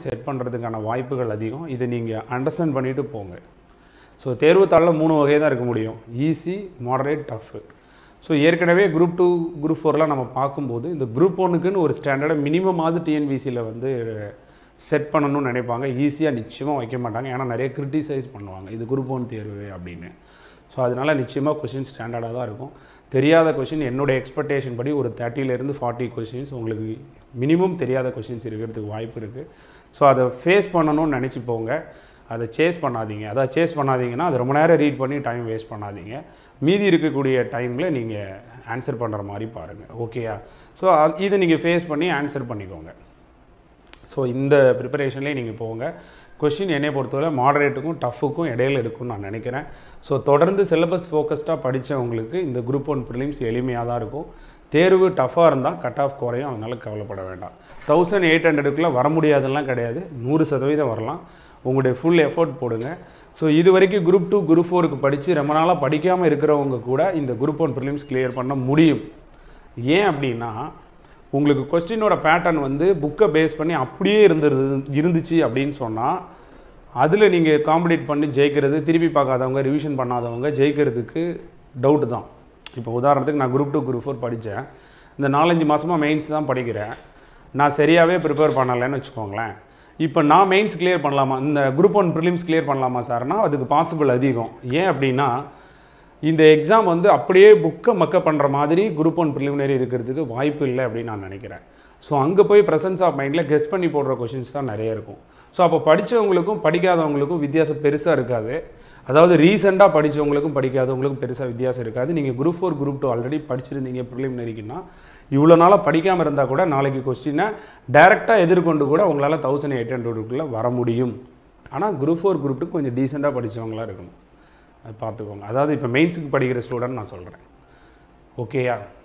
set பண்ணுறதுக்கான வாய்ப்புகள் அதிகம் இதை நீங்கள் அண்டர்ஸ்டாண்ட் பண்ணிவிட்டு போங்க ஸோ தேர்வுத்தாளில் மூணு வகை தான் இருக்க முடியும் ஈஸி மாடரேட் டஃப்பு ஸோ ஏற்கனவே குரூப் டூ குரூப் ஃபோர்லாம் நம்ம பார்க்கும்போது இந்த குரூப் ஒன்றுக்குன்னு ஒரு ஸ்டாண்டர்டை மினிமமாவது டிஎன்பிசியில் வந்து செட் பண்ணணும்னு நினைப்பாங்க ஈஸியாக நிச்சயமாக வைக்க மாட்டாங்க ஏன்னா நிறைய கிரிட்டிசைஸ் பண்ணுவாங்க இது குரூப் ஒன் தேர்வு அப்படின்னு ஸோ அதனால நிச்சயமாக கொஷின் ஸ்டாண்டர்டாக தான் இருக்கும் தெரியாத கொஷின் என்னுடைய எக்ஸ்பெக்டேஷன் படி ஒரு தேர்ட்டிலேருந்து ஃபார்ட்டி கொஷின்ஸ் உங்களுக்கு மினிமம் தெரியாத கொஷின்ஸ் இருக்கிறதுக்கு வாய்ப்பு இருக்குது ஸோ அதை ஃபேஸ் பண்ணணும்னு நினச்சி போங்க அதை சேஸ் பண்ணாதீங்க அதை சேஸ் பண்ணாதீங்கன்னா அது ரொம்ப நேரம் ரீட் பண்ணி டைம் வேஸ்ட் பண்ணாதீங்க மீதி இருக்கக்கூடிய டைமில் நீங்கள் ஆன்சர் பண்ணுற மாதிரி பாருங்கள் ஓகேயா ஸோ இது நீங்கள் ஃபேஸ் பண்ணி ஆன்சர் பண்ணிக்கோங்க ஸோ இந்த ப்ரிப்பரேஷன்லேயே நீங்கள் போங்க கொஷின் என்னை பொறுத்தவரை மாடரேட்டுக்கும் டஃப்புக்கும் இடையில இருக்கும்னு நான் நினைக்கிறேன் ஸோ தொடர்ந்து சிலபஸ் ஃபோக்கஸ்டாக படித்தவங்களுக்கு இந்த குரூப் ஒன் ப்ரிலிம்ஸ் எளிமையாக தான் இருக்கும் தேர்வு டஃப்பாக இருந்தால் கட் ஆஃப் குறையும் அதனால் கவலைப்பட வேண்டாம் தௌசண்ட் எயிட் ஹண்ட்ரடுக்குள்ளே வர முடியாதுலாம் கிடையாது நூறு சதவீதம் வரலாம் உங்களுடைய ஃபுல் எஃபோர்ட் போடுங்க ஸோ இது வரைக்கும் குரூப் டூ குரூப் ஃபோருக்கு படித்து ரொம்ப நாளாக படிக்காமல் இருக்கிறவங்க கூட இந்த குரூப் ஒன் ப்ரிலிம்ஸ் கிளியர் பண்ண முடியும் ஏன் அப்படின்னா உங்களுக்கு கொஸ்டினோட பேட்டர்ன் வந்து புக்கை பேஸ் பண்ணி அப்படியே இருந்துருது இருந்துச்சு அப்படின்னு சொன்னால் அதில் நீங்கள் காம்படிட் பண்ணி ஜெயிக்கிறது திருப்பி பார்க்காதவங்க ரிவிஷன் பண்ணாதவங்க ஜெயிக்கிறதுக்கு டவுட் தான் இப்போ உதாரணத்துக்கு நான் குரூப் டூ குரூப் ஃபோர் படித்தேன் இந்த நாலஞ்சு மாதமாக மெயின்ஸ் தான் படிக்கிறேன் நான் சரியாகவே ப்ரிப்பேர் பண்ணலைன்னு வச்சுக்கோங்களேன் இப்போ நான் மெயின்ஸ் கிளியர் பண்ணலாமா இந்த குரூப் ஒன் ப்ரிலிம்ஸ் கிளியர் பண்ணலாமா சார்னா அதுக்கு பாசிபிள் அதிகம் ஏன் அப்படின்னா இந்த எக்ஸாம் வந்து அப்படியே புக்கை மக்க பண்ணுற மாதிரி குரூப் ஒன் ப்ரிலிமினரி இருக்கிறதுக்கு வாய்ப்பு இல்லை அப்படின்னு நான் நினைக்கிறேன் ஸோ அங்கே போய் ப்ரெசன்ஸ் ஆஃப் மைண்டில் கெஸ் பண்ணி போடுற கொஷின்ஸ் தான் நிறைய இருக்கும் ஸோ அப்போ படித்தவங்களுக்கும் படிக்காதவங்களுக்கும் வித்தியாசம் பெருசாக இருக்காது அதாவது ரீசெண்டாக படித்தவங்களுக்கும் படிக்காதவங்களுக்கும் பெருசாக வித்தியாசம் இருக்காது நீங்கள் group four group two already படிச்சிருந்தீங்க ப்ரிலிமினரிக்குன்னா இவ்வளோ நாளாக படிக்காமல் இருந்தால் கூட நாளைக்கு கொஸ்டினை டைரெக்டாக எதிர்கொண்டு கூட உங்களால் தௌசண்ட் எயிட் ஹண்ட்ரடுக்குள்ளே வர முடியும் ஆனால் குரூப் ஃபோர் குரூப் டூ கொஞ்சம் டீசெண்டாக படித்தவங்களா இருக்கணும் அது பார்த்துக்கோங்க அதாவது இப்போ மெயின்ஸுக்கு படிக்கிற ஸ்டூடெண்ட் நான் சொல்கிறேன் ஓகேயா